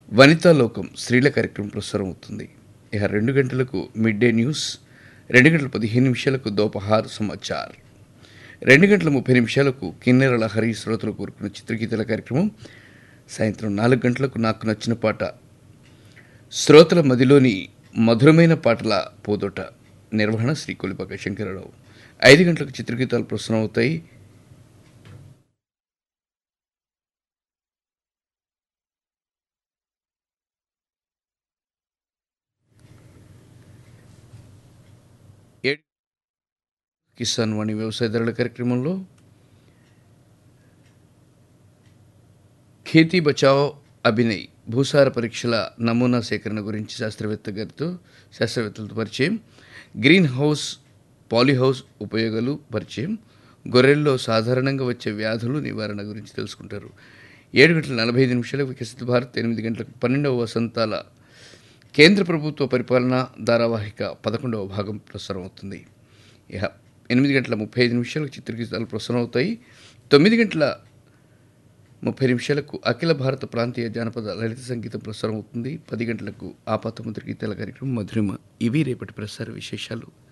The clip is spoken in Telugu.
వనితా లోకం స్త్రీల కార్యక్రమం ప్రసారం అవుతుంది ఇక రెండు గంటలకు మిడ్ డే న్యూస్ రెండు గంటల పదిహేను నిమిషాలకు దోపహార్ సమాచార్ రెండు గంటల ముప్పై నిమిషాలకు కిన్నెర లహరి శ్రోతలు కోరుకున్న చిత్రగీతల కార్యక్రమం సాయంత్రం నాలుగు గంటలకు నాకు నచ్చిన పాట శ్రోతల మదిలోని మధురమైన పాటల పోదోట నిర్వహణ శ్రీ కొలిపాక శంకరరావు ఐదు గంటలకు చిత్రగీతాలు ప్రసారం అవుతాయి ఏడు కిసాన్ వాణి వ్యవసాయ ధరల కార్యక్రమంలో ఖేతీ బచావ్ అభినయ్ భూసార పరీక్షల నమూనా సేకరణ గురించి శాస్త్రవేత్త గారితో శాస్త్రవేత్తలతో పరిచయం గ్రీన్ హౌస్ పాలీహౌస్ ఉపయోగాలు పరిచయం గొర్రెల్లో సాధారణంగా వచ్చే వ్యాధులు నివారణ గురించి తెలుసుకుంటారు ఏడు గంటల నలభై ఐదు నిమిషాలకు వికసిత భారత్ ఎనిమిది గంటలకు పన్నెండవ వసంతాల కేంద్ర ప్రభుత్వ పరిపాలన ధారావాహిక పదకొండవ భాగం ప్రసారం అవుతుంది ఇక ఎనిమిది గంటల ముప్పై ఐదు నిమిషాలకు చిత్రగీతాలు ప్రసారం అవుతాయి తొమ్మిది గంటల ముప్పై నిమిషాలకు అఖిల భారత ప్రాంతీయ జానపద లలిత సంగీతం ప్రసారం అవుతుంది పది గంటలకు ఆపాత ముద్ర గీతాల కార్యక్రమం మధురిమ ఇవి రేపటి ప్రసార విశేషాలు